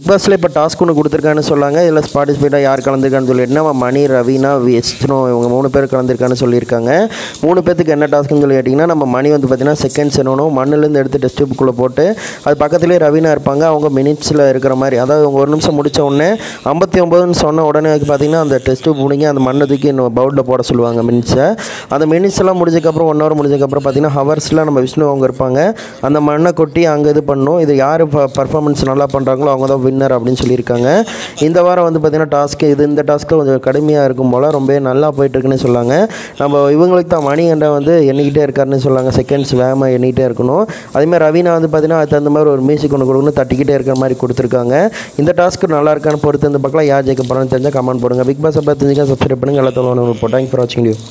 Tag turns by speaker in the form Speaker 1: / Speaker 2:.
Speaker 1: பஸ்ஸில் இப்போ டாஸ்க் ஒன்று கொடுத்துருக்கான்னு சொல்லாங்க இதில் பார்ட்டிசிபேட்டாக யார் கலந்துருக்கான்னு சொல்லிட்டு நம்ம மணி ரவீனா விஷ்ணு இவங்க மூணு பேர் கலந்துருக்கான்னு சொல்லியிருக்காங்க மூணு பேத்துக்கு என்ன டாஸ்க்குன்னு சொல்லி கேட்டிங்கன்னா நம்ம மணி வந்து பார்த்தீங்கன்னா செகண்ட்ஸ் என்னணும் மண்ணுலேருந்து எடுத்து டெஸ்ட் டியூப்குள்ளே போட்டு அது பக்கத்துலேயே ரவீனா இருப்பாங்க அவங்க மினிட்ஸில் இருக்கிற மாதிரி அதாவது அவங்க ஒரு நிமிஷம் முடிச்ச உடனே ஐம்பத்தி ஒம்பதுன்னு சொன்ன உடனே பார்த்தீங்கன்னா அந்த டெஸ்ட் டியூப் முடிங்க அந்த மண்ணை தூக்கி பவுலில் போட சொல்லுவாங்க மினிட்ஸை அந்த மினிட்ஸ் எல்லாம் முடிஞ்சக்கப்புறம் ஒன் ஹவர் முடிஞ்சக்கப்புறம் பார்த்தீங்கன்னா ஹவர்ஸில் நம்ம விஷ்ணு அவங்க இருப்பாங்க அந்த மண்ணை கொட்டி அங்கே இது பண்ணும் இது யார் பர்ஃபார்மன்ஸ் நல்லா பண்ணுறாங்களோ அவங்க தான் வின்னர் அப்படின்னு சொல்லியிருக்காங்க இந்த வாரம் வந்து பார்த்தீங்கன்னா டாஸ்க்கு இது இந்த டாஸ்க்கு கொஞ்சம் கடுமையாக இருக்கும் போல் ரொம்ப நல்லா போயிட்டு இருக்குன்னு சொல்லாங்க நம்ம இவங்களுக்கு தான் மணி என்ற வந்து எண்ணிக்கிட்டே இருக்காருன்னு சொல்லாங்க செகண்ட்ஸ் வேகமாக எண்ணிக்கிட்டே இருக்கணும் அதேமாதிரி ரவீனா வந்து பார்த்தீங்கன்னா அதுக்கு தகுந்த மாதிரி ஒரு மியூசிக் ஒன்று கொடுக்கணும் தட்டிக்கிட்டே இருக்கிற மாதிரி கொடுத்துருக்காங்க இந்த டாஸ்க்கு நல்லா இருக்கான்னு பொறுத்து இந்த பக்கம் யார் ஜெயிக்க போகிறான்னு தெரிஞ்சால் கமெண்ட் போடுங்க பிக் பாஸ் பார்த்து தெரிஞ்சுக்க சப்ஸ்கிரைப் பண்ணுங்கள் எல்லாத்தோட போட்டாங்க ஃபார் வாட்சிங் யூ